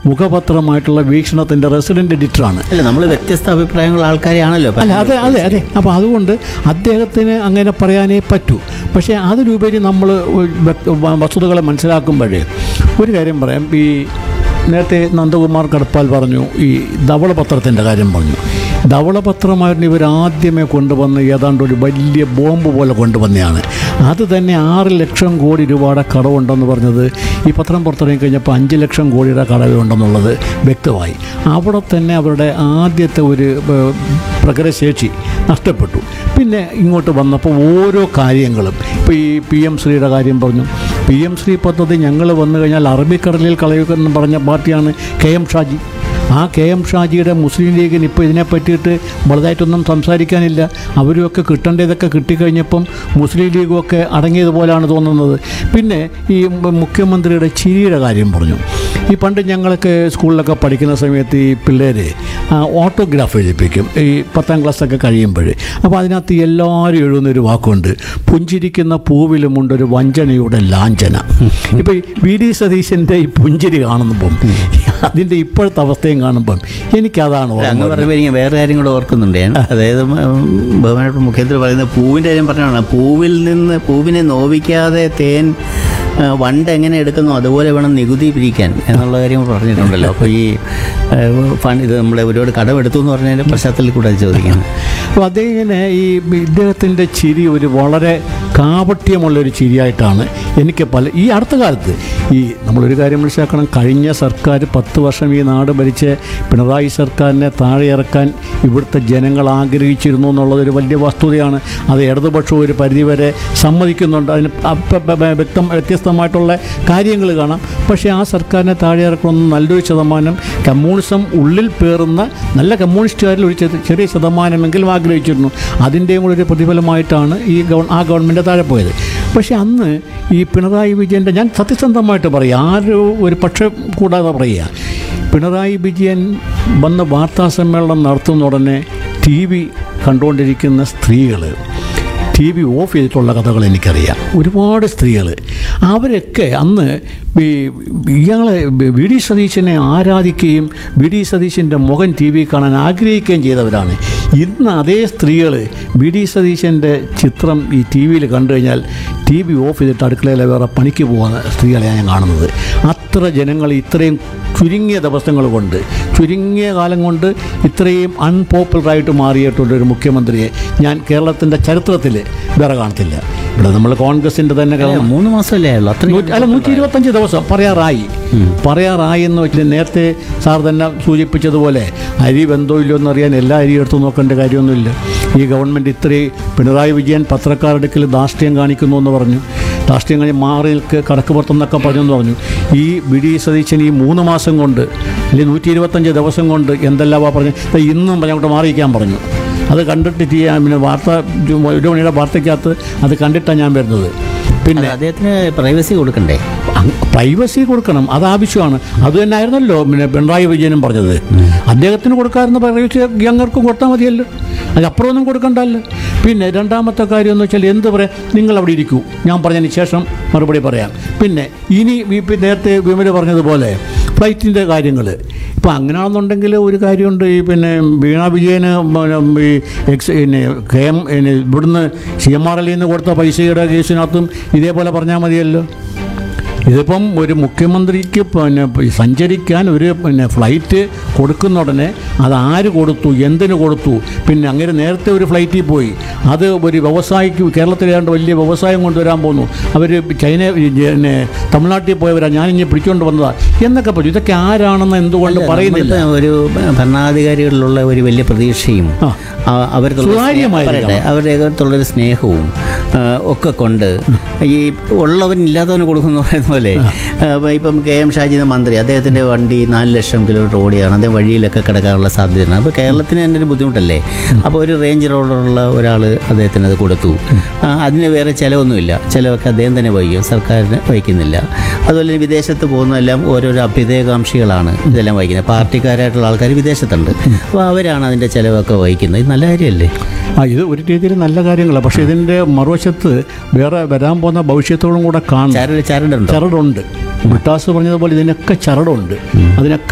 മുഖപത്രമായിട്ടുള്ള വീക്ഷണത്തിൻ്റെ resident എഡിറ്ററാണ് അല്ല നമ്മൾ വ്യത്യസ്ത അഭിപ്രായങ്ങളുള്ള ആൾക്കാരെയാണല്ലോ അല്ല അതെ അതെ അതെ അപ്പോൾ അതുകൊണ്ട് അദ്ദേഹത്തിന് അങ്ങനെ പറയാനേ പറ്റൂ പക്ഷേ അതിലുപരി നമ്മൾ വസ്തുതകളെ മനസ്സിലാക്കുമ്പോഴേ ഒരു കാര്യം പറയാം ഈ നേരത്തെ നന്ദകുമാർ കടപ്പാൽ പറഞ്ഞു ഈ ധവളപത്രത്തിൻ്റെ കാര്യം പറഞ്ഞു ധവളപത്രമായിരുന്നു ഇവർ ആദ്യമേ കൊണ്ടുവന്ന് ഏതാണ്ട് ഒരു വലിയ ബോംബ് പോലെ കൊണ്ടുവന്നതാണ് അത് തന്നെ ആറ് ലക്ഷം കോടി രൂപയുടെ കടവുണ്ടെന്ന് പറഞ്ഞത് ഈ പത്രം പുറത്തിറങ്ങി കഴിഞ്ഞപ്പോൾ അഞ്ച് ലക്ഷം കോടിയുടെ കടവേ ഉണ്ടെന്നുള്ളത് വ്യക്തമായി അവിടെ തന്നെ അവരുടെ ആദ്യത്തെ ഒരു ഏഹ്, പ്രകടശേഷി നഷ്ടപ്പെട്ടു പിന്നെ ഇങ്ങോട്ട് വന്നപ്പോൾ ഓരോ കാര്യങ്ങളും ഇപ്പോൾ ഈ പി എം ശ്രീയുടെ കാര്യം പറഞ്ഞു പി എം ശ്രീ പദ്ധതി ഞങ്ങൾ വന്നു കഴിഞ്ഞാൽ അറബിക്കടലിൽ കളയുക എന്ന് പറഞ്ഞ പാർട്ടിയാണ് കെ എം ഷാജി ആ കെ എം ഷാജിയുടെ മുസ്ലിം ലീഗിന് ഇപ്പോൾ ഇതിനെ പറ്റിയിട്ട് വലുതായിട്ടൊന്നും സംസാരിക്കാനില്ല അവരുമൊക്കെ കിട്ടേണ്ടതൊക്കെ കിട്ടിക്കഴിഞ്ഞപ്പം മുസ്ലിം ലീഗും ഒക്കെ അടങ്ങിയതുപോലെയാണ് തോന്നുന്നത് പിന്നെ ഈ മ- മുഖ്യമന്ത്രിയുടെ ചിരിയുടെ കാര്യം പറഞ്ഞു ഈ പണ്ട് ഞങ്ങളൊക്കെ സ്കൂളിലൊക്കെ പഠിക്കുന്ന സമയത്ത് ഈ പിള്ളേർ ഓട്ടോഗ്രാഫ് എഴുതിപ്പിക്കും ഈ പത്താം ക്ലാസ്സൊക്കെ കഴിയുമ്പോൾ അപ്പോൾ അതിനകത്ത് എല്ലാവരും എഴുതുന്നൊരു വാക്കുണ്ട് പുഞ്ചിരിക്കുന്ന പൂവിലുമുണ്ടൊരു വഞ്ചനയുടെ ലാഞ്ചന ഇപ്പോൾ ഈ വി ഡി സതീശൻ്റെ ഈ പുഞ്ചിരി കാണുമ്പം അതിൻ്റെ ഇപ്പോഴത്തെ അവസ്ഥയും കാണുമ്പം എനിക്കതാണ് അല്ല, ഓർമ്മ അങ്ങ് വരുന്നത്. പറഞ്ഞപ്പോൾ എനിക്ക് വേറെ കാര്യം കൂടെ ഓർക്കുന്നുണ്ട് ഞാൻ അതായത് ഉം, ബഹുമാനപ്പെട്ട മുഖ്യമന്ത്രി പറയുന്നത് പൂവിൻ്റെ കാര്യം പറഞ്ഞാണ് പൂവിൽ നിന്ന് പൂവിനെ നോവിക്കാതെ തേൻ ആ, വണ്ട് എങ്ങനെ എടുക്കുന്നു അതുപോലെ വേണം നികുതി പിരിക്കാൻ എന്നുള്ള കാര്യം പറഞ്ഞിട്ടുണ്ടല്ലോ അപ്പോൾ ഈ ആ, ഫണ്ട് ഇത് നമ്മളെ ഒരുപാട് കടമെടുത്തു എന്ന് പറഞ്ഞതിൻ്റെ പശ്ചാത്തലത്തിൽ കൂടെ അത് ചോദിക്കുന്നത് അപ്പോൾ അദ്ദേഹം ഇങ്ങനെ ഈ ഇദ്ദേഹത്തിൻ്റെ ചിരി ഒരു വളരെ കാപട്യമുള്ളൊരു ചിരിയായിട്ടാണ് എനിക്ക് പല ഈ അടുത്ത കാലത്ത് ഈ നമ്മളൊരു കാര്യം മനസ്സിലാക്കണം കഴിഞ്ഞ സർക്കാർ പത്ത് വർഷം ഈ നാട് ഭരിച്ച് പിണറായി സർക്കാരിനെ താഴെ ഇറക്കാൻ ഇവിടുത്തെ ജനങ്ങൾ ആഗ്രഹിച്ചിരുന്നു എന്നുള്ളതൊരു വലിയ വസ്തുതയാണ് അത് ഇടതുപക്ഷം ഒരു പരിധിവരെ സമ്മതിക്കുന്നുണ്ട് അതിന് അപ്പ- പ- പ- വ്യക്തം വ്യത്യസ്തമായിട്ടുള്ള കാര്യങ്ങൾ കാണാം പക്ഷേ ആ സർക്കാരിനെ താഴെ ഇറക്കണമെന്ന് നല്ലൊരു ശതമാനം കമ്മ്യൂണിസം ഉള്ളിൽ പേറുന്ന നല്ല കമ്മ്യൂണിസ്റ്റുകാരിൽ ഒരു ചെറിയ- ചെറിയ ശതമാനമെങ്കിലും ആഗ്രഹിച്ചിരുന്നു അതിൻ്റെയും കൂടെ ഒരു പ്രതിഫലമായിട്ടാണ് ഈ ഗവൺ ആ ഗവൺമെൻറ് താഴെ പോയത് പക്ഷേ അന്ന് ഈ പിണറായി വിജയൻ്റെ ഞാൻ സത്യസന്ധമായിട്ട് പറയാം ആരും ഒരു പക്ഷം കൂടാതെ പറയുക പിണറായി വിജയൻ വന്ന് വാർത്താ സമ്മേളനം നടത്തുന്ന ഉടനെ ടി വി കണ്ടുകൊണ്ടിരിക്കുന്ന സ്ത്രീകൾ ടി വി ഓഫ് ചെയ്തിട്ടുള്ള കഥകൾ എനിക്കറിയാം ഒരുപാട് സ്ത്രീകൾ അവരൊക്കെ അന്ന് ഈ ഇയാളെ വി ഡി സതീശനെ ആരാധിക്കുകയും വി ഡി സതീശൻ്റെ മുഖം ടി വി കാണാൻ ആഗ്രഹിക്കുകയും ചെയ്തവരാണ് ഇന്ന് അതേ സ്ത്രീകൾ വി ഡി സതീശൻ്റെ ചിത്രം ഈ ടി വിയിൽ കണ്ടു കഴിഞ്ഞാൽ ടി വി ഓഫ് ചെയ്തിട്ട് അടുക്കളയിലെ വേറെ പണിക്ക് പോകുന്ന സ്ത്രീകളെയാണ് ഞാൻ കാണുന്നത് അത്ര ജനങ്ങൾ ഇത്രയും ചുരുങ്ങിയ ദിവസങ്ങൾ കൊണ്ട് ചുരുങ്ങിയ കാലം കൊണ്ട് ഇത്രയും അൺപോപ്പുലറായിട്ട് മാറിയിട്ടുള്ള ഒരു മുഖ്യമന്ത്രിയെ ഞാൻ കേരളത്തിൻ്റെ ചരിത്രത്തിൽ വേറെ കാണത്തില്ല ഇവിടെ നമ്മൾ കോൺഗ്രസിൻ്റെ തന്നെ അല്ല, ഗവ- മൂന്ന് മാസമല്ലേ ആയുള്ളൂ നൂറ്റി- അത്ര അല്ല നൂറ്റി ഇരുപത്തഞ്ച് ദിവസം പറയാറായി പറയാറായി എന്ന് വെച്ചാൽ നേരത്തെ സാർ തന്നെ സൂചിപ്പിച്ചതുപോലെ അരി വെന്തോ ഇല്ലയോ എന്നറിയാൻ എല്ലാ അരി എടുത്തു നോക്കേണ്ട കാര്യമൊന്നുമില്ല ഈ ഗവൺമെൻറ് ഇത്രയും പിണറായി വിജയൻ പത്രക്കാരെടുക്കൽ ധാർഷ്ട്യം കാണിക്കുന്നു എന്ന് പറഞ്ഞു ധാർഷ്ട്യം കഴിഞ്ഞ് മാറി നിൽക്ക് കടക്ക് പുറത്തെന്നൊക്കെ പറഞ്ഞെന്ന് പറഞ്ഞു ഈ വി ഡി സതീശൻ ഈ മൂന്ന് മാസം കൊണ്ട് അല്ലെങ്കിൽ നൂറ്റി ഇരുപത്തഞ്ച് ദിവസം കൊണ്ട് എന്തെല്ലാമാ പറഞ്ഞു ദാ ഇന്നും പറഞ്ഞ് അങ്ങോട്ട് മാറിയിരിക്കാൻ പറഞ്ഞു അത് കണ്ടിട്ട് ചെയ്യാൻ പിന്നെ വാർത്ത ഒരു മണിയുടെ വാർത്തയ്ക്കകത്ത് അത് കണ്ടിട്ടാണ് ഞാൻ വരുന്നത് പിന്നെ അദ്ദേഹത്തിന് പ്രൈവസി കൊടുക്കണ്ടേ പ്രൈവസി കൊടുക്കണം അത് ആവശ്യമാണ് അത് തന്നെ ആയിരുന്നല്ലോ പിന്നെ പിണറായി വിജയനും പറഞ്ഞത് അദ്ദേഹത്തിന് കൊടുക്കാറുന്ന പ്രൈവസി യങ്ങർക്കും കൊടുത്താൽ മതിയല്ലോ അതിനപ്പുറമൊന്നും കൊടുക്കണ്ടല്ലോ പിന്നെ രണ്ടാമത്തെ കാര്യം എന്ന് വെച്ചാൽ എന്ത് പറയാം നിങ്ങൾ അവിടെ ഇരിക്കൂ ഞാൻ പറഞ്ഞതിന് ശേഷം മറുപടി പറയാം പിന്നെ ഇനി ഈ ഇപ്പം നേരത്തെ വിമല പറഞ്ഞതുപോലെ ഫ്ലൈറ്റിൻ്റെ കാര്യങ്ങൾ ഇപ്പം അങ്ങനെയാണെന്നുണ്ടെങ്കിൽ ഒരു കാര്യമുണ്ട് ഈ പിന്നെ വീണ വിജയന് പിന്നെ ഈ എക്സ് പിന്നെ കെ എം പിന്നെ ഇവിടുന്ന് സി എം ആർ എല്ലിൽ നിന്ന് കൊടുത്ത പൈസയുടെ കേസിനകത്തും ഇതേപോലെ പറഞ്ഞാൽ മതിയല്ലോ ഇതിപ്പം ഒരു മുഖ്യമന്ത്രിക്ക് പിന്നെ സഞ്ചരിക്കാൻ ഒരു പിന്നെ ഫ്ലൈറ്റ് കൊടുക്കുന്ന ഉടനെ അത് ആര് കൊടുത്തു എന്തിനു കൊടുത്തു പിന്നെ അങ്ങനെ നേരത്തെ ഒരു ഫ്ലൈറ്റിൽ പോയി അത് ഒരു വ്യവസായിക്ക് കേരളത്തിലേതാണ്ട് വലിയ വ്യവസായം കൊണ്ടുവരാൻ പോകുന്നു അവർ ചൈന പിന്നെ തമിഴ്നാട്ടിൽ പോയവരാ ഞാനിങ്ങനെ പിടിച്ചുകൊണ്ട് വന്നതാ എന്നൊക്കെ പറഞ്ഞു ഇതൊക്കെ ആരാണെന്ന് എന്തുകൊണ്ട് പറയുന്നില്ല നമ്മളിപ്പോ ഒരു ഭരണാധികാരികളിലുള്ള ഒരു വലിയ പ്രതീക്ഷയും ആ. ആ- അവരുടെ സുതാര്യമായിരിക്കണം. പറയട്ടെ, അവരുടെ അകത്തുള്ളൊരു സ്നേഹവും ആ, ഒക്കെ കൊണ്ട് ഈ ഉള്ളവൻ ഇല്ലാത്തവന് കൊടുക്കുന്ന പറയുന്ന പോലെ ആ, ഇപ്പം കെ എം ഷാജി എന്ന മന്ത്രി അദ്ദേഹത്തിൻ്റെ വണ്ടി നാല് ലക്ഷം കിലോമീറ്റർ ഓടിയാണ് അദ്ദേഹം വഴിയിലൊക്കെ കിടക്കാനുള്ള സാധ്യതയാണ് അപ്പോൾ കേരളത്തിന് തന്നെ ഒരു ബുദ്ധിമുട്ടല്ലേ അപ്പോൾ ഒരു റേഞ്ച് റോഡറുള്ള ഒരാൾ അദ്ദേഹത്തിന് അത് കൊടുത്തു ആ, അതിന് വേറെ ചിലവൊന്നുമില്ല ചിലവൊക്കെ അദ്ദേഹം തന്നെ വഹിക്കും സർക്കാരിന് വഹിക്കുന്നില്ല അതുപോലെ തന്നെ വിദേശത്ത് പോകുന്നതെല്ലാം ഓരോരോ അഭ്യുദയകാംക്ഷികളാണ് ഇതെല്ലാം വഹിക്കുന്നത് പാർട്ടിക്കാരായിട്ടുള്ള ആൾക്കാർ വിദേശത്തുണ്ട് അപ്പോൾ അവരാണ് അതിൻ്റെ ചിലവൊക്കെ വഹിക്കുന്നത് ഇത് നല്ല കാര്യമല്ലേ ആ ഇത് ഒരു രീതിയിൽ നല്ല കാര്യങ്ങളാണ് പക്ഷേ ഇതിൻ്റെ മറുവശത്ത് വേറെ വരാൻ പോകുന്ന ഭവിഷ്യത്തോടും കൂടെ കാണും ചരട് ചരടുണ്ടോ ചരടുണ്ട് ബ്രിട്ടാസ് പറഞ്ഞതുപോലെ ഇതിനൊക്കെ ചരടുണ്ട് അതിനൊക്കെ